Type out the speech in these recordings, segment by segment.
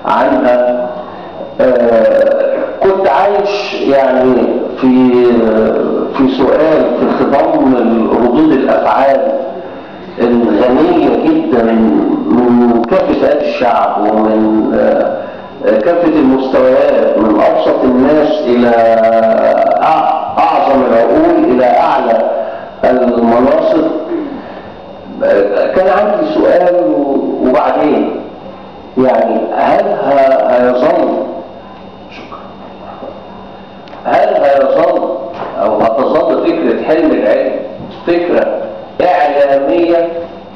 عنها آه، كنت عايش يعني في في سؤال في خضم ردود الافعال الغنيه جدا من كافه فئات الشعب ومن آه، كافه المستويات من ابسط الناس الى أع- اعظم العقول الى اعلى المناصب آه، كان عندي سؤال وبعدين يعني هل ه- هيظل شكرا هل هيظل او هتظل فكرة حلم العلم فكرة اعلامية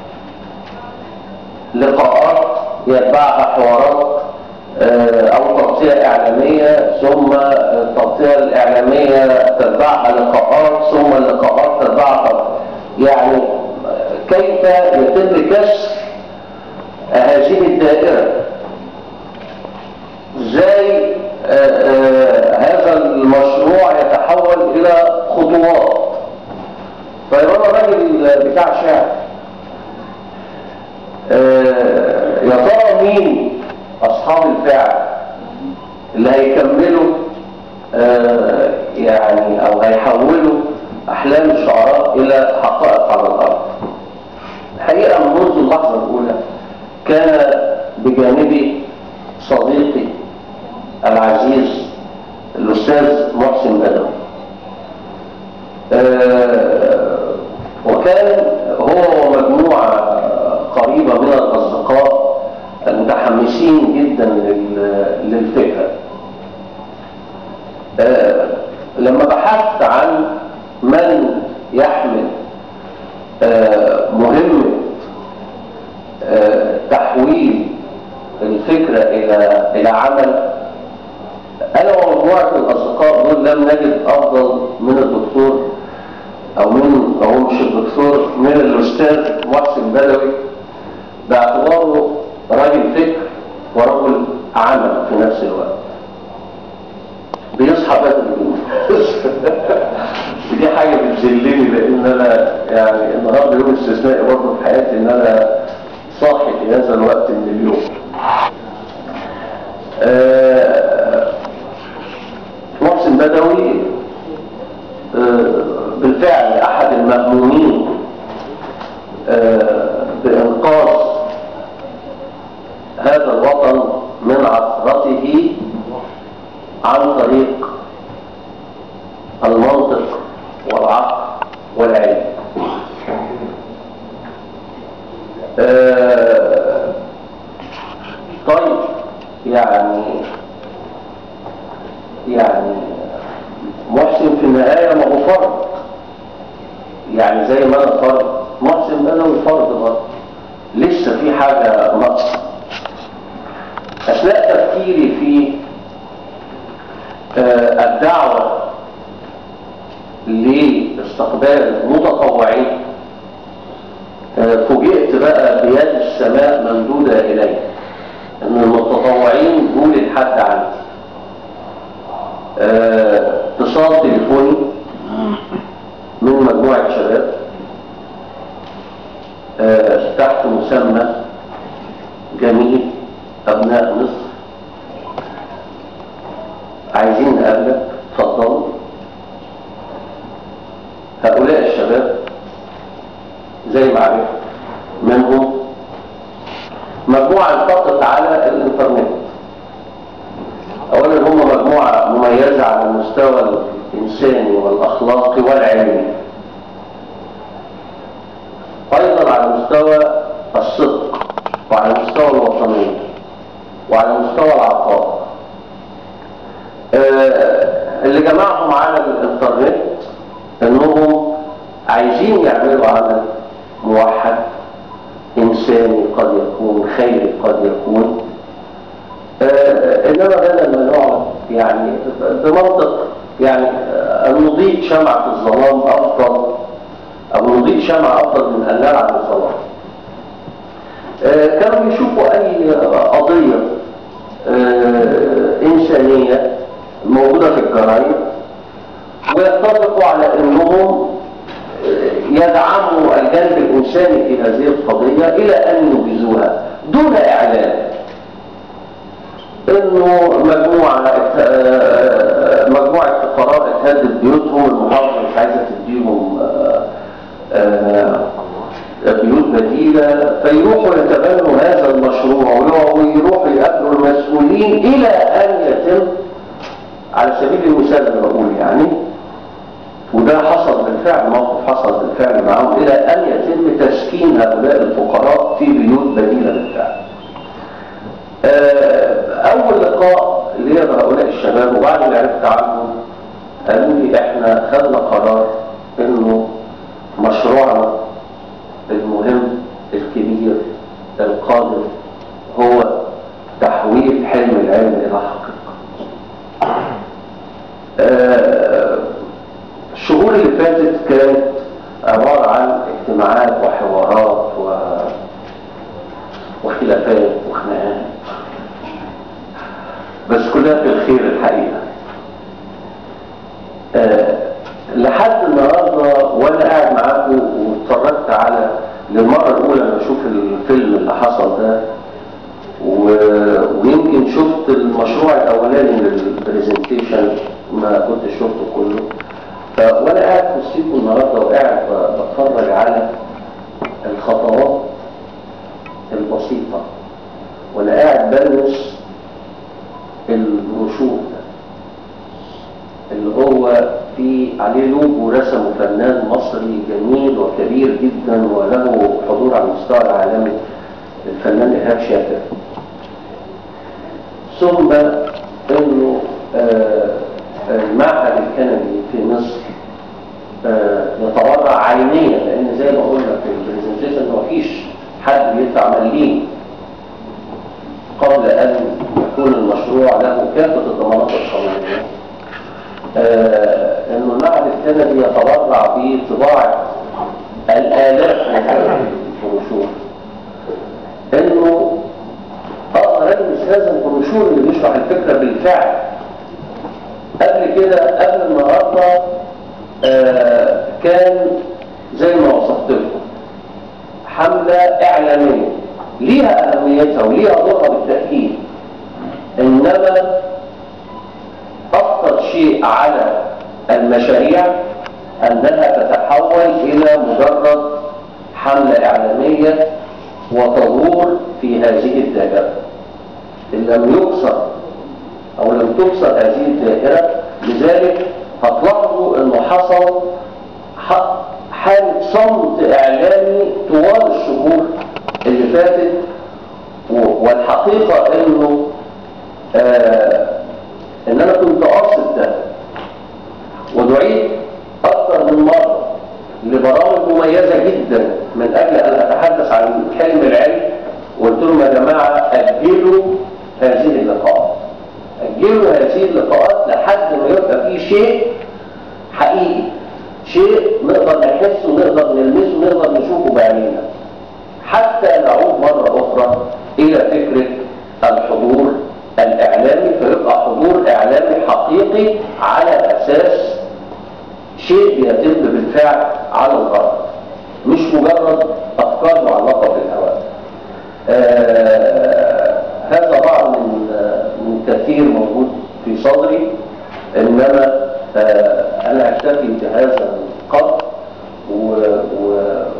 لقاءات يتبعها حوارات آه، او تغطية اعلامية ثم التغطية الاعلامية تتبعها لقاءات ثم اللقاءات تتبعها يعني كيف يتم كسر هذه الدائرة ازاي آه، آه، هذا المشروع يتحول الى خطوات طيب انا راجل بتاع شعر آه، يا ترى مين اصحاب الفعل اللي هيكملوا آه، يعني او هيحولوا احلام الشعراء الى حقائق على الارض الحقيقه منذ اللحظه الاولى كان بجانبي صديقي العزيز الأستاذ محسن بدوي آه، وكان هو ومجموعة قريبة من الأصدقاء المتحمسين جدا لل- للفكرة آه، لما بحثت عن من يحمل آه، مهمة آه، تحويل الفكرة إلى إلى عمل أنا ومجموعة الأصدقاء دول لم نجد أفضل من الدكتور أو من أو مش الدكتور من الأستاذ محسن بدوي باعتباره راجل فكر ورجل عمل في نفس الوقت بيصحى بدري دي حاجة بتذلني لأن أنا يعني النهارده يوم استثنائي برضه في حياتي إن أنا صاحي في هذا الوقت من اليوم. آه، محسن بدوي آه، بالفعل أحد المهمومين آه، بإنقاذ هذا الوطن من عثرته عن طريق المنطق والعقل والعلم آه، طيب يعني يعني محسن في النهاية ما هو فرد يعني زي ما انا فرد محسن بدوي فرد برضه لسه في حاجة ناقصة أثناء تفكيري في آه، الدعوة لاستقبال متطوعين آه، فوجئت بقى بيد السماء ممدودة إلي إن المتطوعين جولي لحد عندي آه، اتصال تليفوني من مجموعة شباب آه، تحت مسمى جميل أبناء مصر عايزين نقابلك اتفضلوا هؤلاء الشباب زي ما عرفت منهم مجموعة التقط على الانترنت اولا هم مجموعة مميزة على المستوى الانساني والاخلاقي والعلمي ايضا على مستوى الصدق وعلى مستوى الوطنية وعلى مستوى العطاء آه، اللي جمعهم على الانترنت انهم عايزين يعملوا عمل موحد انساني قد يكون خيري قد يكون آه، انما بدل ما نقعد يعني بمنطق يعني آه، ان نضيء شمعة الظلام افضل او نضيء شمعة افضل من ان نلعب الظلام آه، كانوا بيشوفوا اي قضية آه، انسانية موجودة في الجرايد ويتفقوا على انهم يدعموا الجانب الانساني في هذه القضية الى ان ينجزوها دون اعلان انه مجموعة آه، مجموعة فقراء اتهدد بيوتهم المحافظة مش عايزة تديهم آه، آه، بيوت بديلة فيروحوا يتبنوا هذا المشروع ويروحوا يقابلوا المسؤولين إلى أن يتم على سبيل المثال أنا بقول يعني وده حصل بالفعل موقف حصل بالفعل معهم إلى أن يتم تسكين هؤلاء الفقراء في بيوت بديلة بالفعل آه، أول لقاء ليا بهؤلاء الشباب وبعد ما عرفت عنهم قالوا لي إحنا خدنا قرار إنه مشروعنا المهم الكبير القادم هو تحويل حلم العلم إلى حقيقة آه، الشهور اللي فاتت كانت عبارة عن اجتماعات وحوارات و... وخلافات وخناقات بس كلها في الخير الحقيقة آه، لحد النهاردة وانا قاعد معاكم واتفرجت على للمرة الأولى لما أشوف الفيلم اللي حصل ده و... ويمكن شفت المشروع الأولاني للبرزنتيشن ما كنت شفته كله ف... وأنا قاعد في وسطيكم النهاردة وقاعد ب- بتفرج على الخطوات البسيطة وأنا قاعد بلمس البروشور ده اللي هو في عليه لوجو رسمه فنان مصري جميل وكبير جدا وله حضور على المستوى العالمي الفنان إيهاب شاكر ثم انه آه، المعهد الكندي في مصر آه، يتبرع عينيا لان زي ما قلنا في البرزنتيشن مفيش حد بيدفع مليم قبل ان يكون المشروع له كافه الضمانات القانونيه آه، انه المعهد الكندي يتبرع بطباعه الالاف من هذه البروشور انه اقدر ادرس هذا البروشور اللي بيشرح الفكره بالفعل قبل كده قبل النهارده آه، كان زي ما وصفت لكم حمله اعلاميه ليها اهميتها وليها دورها بالتاكيد انما أخطر شيء على المشاريع أنها تتحول إلى مجرد حملة إعلامية وتدور في هذه الدائرة إن لم يكسر أو لم تكسر هذه الدائرة لذلك هتلاحظوا أنه حصل ح- حالة صمت إعلامي طوال الشهور اللي فاتت و- والحقيقة أنه آه ان انا كنت قاصد ده ودعيت اكثر من مره لبرامج مميزه جدا من اجل ان اتحدث عن حلم العلم وقلت لهم يا جماعه اجلوا هذه اللقاءات اجلوا هذه اللقاءات لحد ما يبقى في شيء حقيقي شيء نقدر نحسه نقدر نلمسه نقدر نشوفه بعينينا حتى نعود مرة أخرى إلى فكرة الحضور الإعلامي فيبقى حضور إعلامي حقيقي على أساس شيء بيتم بالفعل على الأرض مش مجرد أفكار معلقة بالهواء آه هذا بعض من من كثير موجود في صدري إنما آه أنا أكتفي بهذا القدر و, و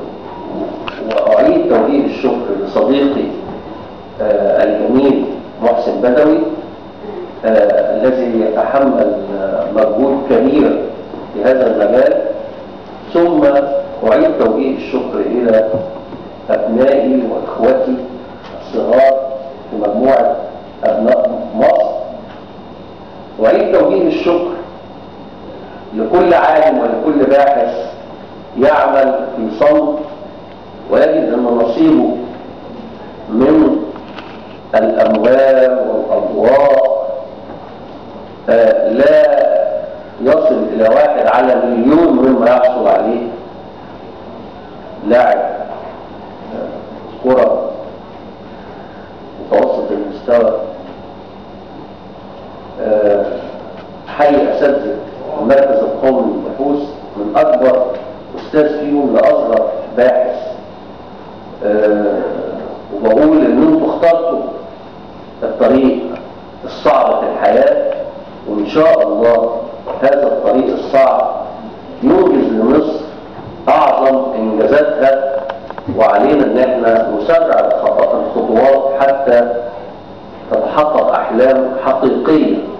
وأعيد توجيه الشكر لصديقي آه الجميل محسن بدوي آه الذي يتحمل آه مجهود كبير في هذا المجال ثم أعيد توجيه الشكر إلى أبنائي وإخوتي الصغار في مجموعة أبناء مصر وأعيد توجيه الشكر لكل عالم ولكل باحث يعمل في صمت ويجد أن نصيبه من الأموال والأضواء آه لا يصل إلى واحد على مليون مما يحصل عليه لاعب آه كرة متوسط المستوى آه حي أساتذة المركز القومي للبحوث من أكبر أستاذ فيهم لأصغر باحث أه وبقول ان انتوا اخترتوا الطريق الصح الحياة وإن شاء الله هذا الطريق الصعب ينجز لمصر أعظم إنجازاتها وعلينا إن احنا نسرع الخطوات حتى تتحقق أحلام حقيقية